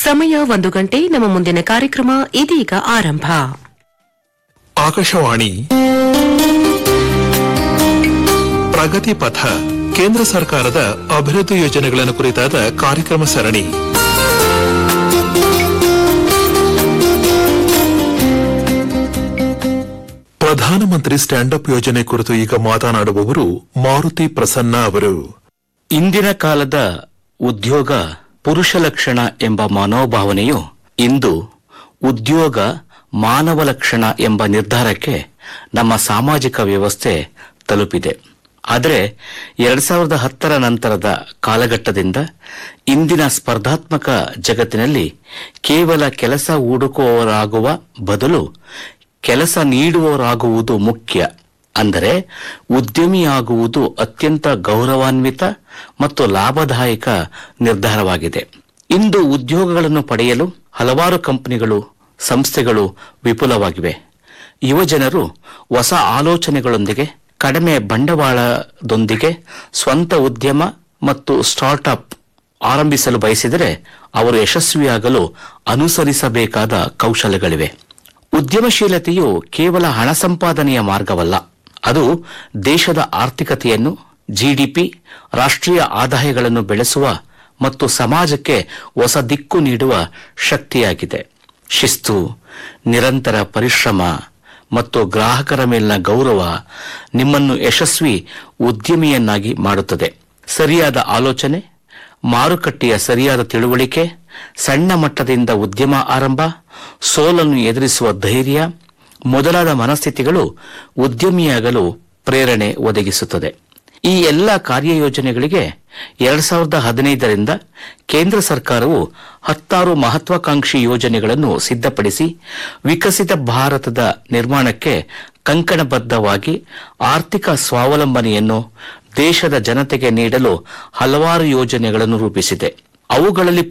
ಸಮಯ ಒಂದು ಗಂಟೆ ನಮ್ಮ ಮುಂದಿನ ಕಾರ್ಯಕ್ರಮ ಇದೀಗ ಆರಂಭ ಆಕಾಶವಾಣಿ ಪ್ರಗತಿ ಪಥ ಕೇಂದ್ರ ಸರ್ಕಾರದ ಅಭಿವೃದ್ಧಿ ಯೋಜನೆಗಳನ್ನು ಕುರಿತಾದ ಕಾರ್ಯಕ್ರಮ ಸರಣಿ ಪ್ರಧಾನಮಂತ್ರಿ ಸ್ಟ್ಯಾಂಡ್ ಅಪ್ ಯೋಜನೆ ಕುರಿತು ಈಗ ಮಾತನಾಡುವವರು ಮಾರುತಿ ಪ್ರಸನ್ನ ಅವರು ಇಂದಿನ ಕಾಲದ ಉದ್ಯೋಗ ಪುರುಷ ಲಕ್ಷಣ ಎಂಬ ಮನೋಭಾವನೆಯು ಇಂದು ಉದ್ಯೋಗ ಮಾನವ ಲಕ್ಷಣ ಎಂಬ ನಿರ್ಧಾರಕ್ಕೆ ನಮ್ಮ ಸಾಮಾಜಿಕ ವ್ಯವಸ್ಥೆ ತಲುಪಿದೆ ಆದರೆ ಎರಡ್ ಸಾವಿರದ ಹತ್ತರ ನಂತರದ ಕಾಲಘಟ್ಟದಿಂದ ಇಂದಿನ ಸ್ಪರ್ಧಾತ್ಮಕ ಜಗತ್ತಿನಲ್ಲಿ ಕೇವಲ ಕೆಲಸ ಹುಡುಕುವವರಾಗುವ ಬದಲು ಕೆಲಸ ನೀಡುವವರಾಗುವುದು ಮುಖ್ಯ ಅಂದರೆ ಉದ್ಯಮಿಯಾಗುವುದು ಅತ್ಯಂತ ಗೌರವಾನ್ವಿತ ಮತ್ತು ಲಾಭದಾಯಕ ನಿರ್ಧಾರವಾಗಿದೆ ಇಂದು ಉದ್ಯೋಗಗಳನ್ನು ಪಡೆಯಲು ಹಲವಾರು ಕಂಪನಿಗಳು ಸಂಸ್ಥೆಗಳು ವಿಪುಲವಾಗಿವೆ ಯುವಜನರು ಹೊಸ ಆಲೋಚನೆಗಳೊಂದಿಗೆ ಕಡಿಮೆ ಬಂಡವಾಳದೊಂದಿಗೆ ಸ್ವಂತ ಉದ್ಯಮ ಮತ್ತು ಸ್ಟಾರ್ಟ್ಅಪ್ ಆರಂಭಿಸಲು ಬಯಸಿದರೆ ಅವರು ಯಶಸ್ವಿಯಾಗಲು ಅನುಸರಿಸಬೇಕಾದ ಕೌಶಲ್ಯಗಳಿವೆ ಉದ್ಯಮಶೀಲತೆಯು ಕೇವಲ ಹಣ ಸಂಪಾದನೆಯ ಮಾರ್ಗವಲ್ಲ ಅದು ದೇಶದ ಆರ್ಥಿಕತೆಯನ್ನು ಜಿಡಿಪಿ ರಾಷ್ಟ್ರೀಯ ಆದಾಯಗಳನ್ನು ಬೆಳೆಸುವ ಮತ್ತು ಸಮಾಜಕ್ಕೆ ಹೊಸ ದಿಕ್ಕು ನೀಡುವ ಶಕ್ತಿಯಾಗಿದೆ ಶಿಸ್ತು ನಿರಂತರ ಪರಿಶ್ರಮ ಮತ್ತು ಗ್ರಾಹಕರ ಮೇಲಿನ ಗೌರವ ನಿಮ್ಮನ್ನು ಯಶಸ್ವಿ ಉದ್ಯಮಿಯನ್ನಾಗಿ ಮಾಡುತ್ತದೆ ಸರಿಯಾದ ಆಲೋಚನೆ ಮಾರುಕಟ್ಟೆಯ ಸರಿಯಾದ ತಿಳುವಳಿಕೆ ಸಣ್ಣ ಮಟ್ಟದಿಂದ ಉದ್ಯಮ ಆರಂಭ ಸೋಲನ್ನು ಎದುರಿಸುವ ಧೈರ್ಯ ಮೊದಲಾದ ಮನಸ್ಥಿತಿಗಳು ಉದ್ಯಮಿಯಾಗಲು ಪ್ರೇರಣೆ ಒದಗಿಸುತ್ತದೆ ಈ ಎಲ್ಲ ಕಾರ್ಯಯೋಜನೆಗಳಿಗೆ ಎರಡ್ ಸಾವಿರದ ಹದಿನೈದರಿಂದ ಕೇಂದ್ರ ಸರ್ಕಾರವು ಹತ್ತಾರು ಮಹತ್ವಾಕಾಂಕ್ಷಿ ಯೋಜನೆಗಳನ್ನು ಸಿದ್ಧಪಡಿಸಿ ವಿಕಸಿತ ಭಾರತದ ನಿರ್ಮಾಣಕ್ಕೆ ಕಂಕಣಬದ್ಧವಾಗಿ ಆರ್ಥಿಕ ಸ್ವಾವಲಂಬನೆಯನ್ನು ದೇಶದ ಜನತೆಗೆ ನೀಡಲು ಹಲವಾರು ಯೋಜನೆಗಳನ್ನು ರೂಪಿಸಿದೆ ಅವುಗಳಲ್ಲಿ